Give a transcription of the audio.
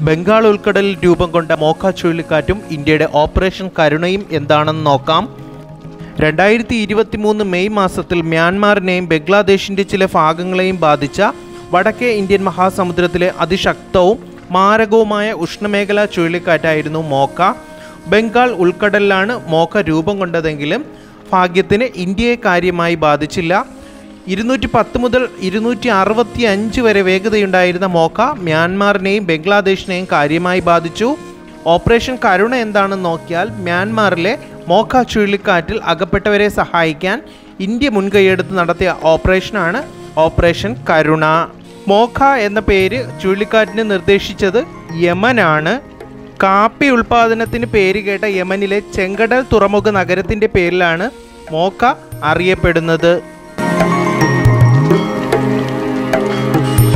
ബംഗാൾ ഉൾക്കടലിൽ രൂപം കൊണ്ട മോക്ക ചുഴലിക്കാറ്റും ഇന്ത്യയുടെ ഓപ്പറേഷൻ കരുണയും എന്താണെന്ന് നോക്കാം രണ്ടായിരത്തി ഇരുപത്തി മൂന്ന് മെയ് മാസത്തിൽ മ്യാൻമാറിനെയും ബംഗ്ലാദേശിൻ്റെ ചില ഭാഗങ്ങളെയും ബാധിച്ച വടക്കേ ഇന്ത്യൻ മഹാസമുദ്രത്തിലെ അതിശക്തവും മാരകവുമായ ഉഷ്ണമേഖലാ ചുഴലിക്കാറ്റായിരുന്നു മോക്ക ബംഗാൾ ഉൾക്കടലിലാണ് മോക്ക രൂപം കൊണ്ടതെങ്കിലും ഭാഗ്യത്തിന് ഇന്ത്യയെ കാര്യമായി ബാധിച്ചില്ല ഇരുന്നൂറ്റി പത്ത് മുതൽ ഇരുന്നൂറ്റി അറുപത്തി അഞ്ച് വരെ വേഗതയുണ്ടായിരുന്ന മോക്ക മ്യാൻമാറിനെയും ബംഗ്ലാദേശിനെയും കാര്യമായി ബാധിച്ചു ഓപ്പറേഷൻ കരുണ എന്താണെന്ന് നോക്കിയാൽ മ്യാൻമാറിലെ മോക്ക ചുഴലിക്കാറ്റിൽ അകപ്പെട്ടവരെ സഹായിക്കാൻ ഇന്ത്യ മുൻകൈയെടുത്ത് നടത്തിയ ഓപ്പറേഷനാണ് ഓപ്പറേഷൻ കരുണ മോക്ക എന്ന പേര് ചുഴലിക്കാറ്റിന് നിർദ്ദേശിച്ചത് യമനാണ് കാപ്പി ഉൽപാദനത്തിന് പേര് കേട്ട യമനിലെ ചെങ്കടൽ തുറമുഖ നഗരത്തിൻ്റെ പേരിലാണ് മോക്ക അറിയപ്പെടുന്നത്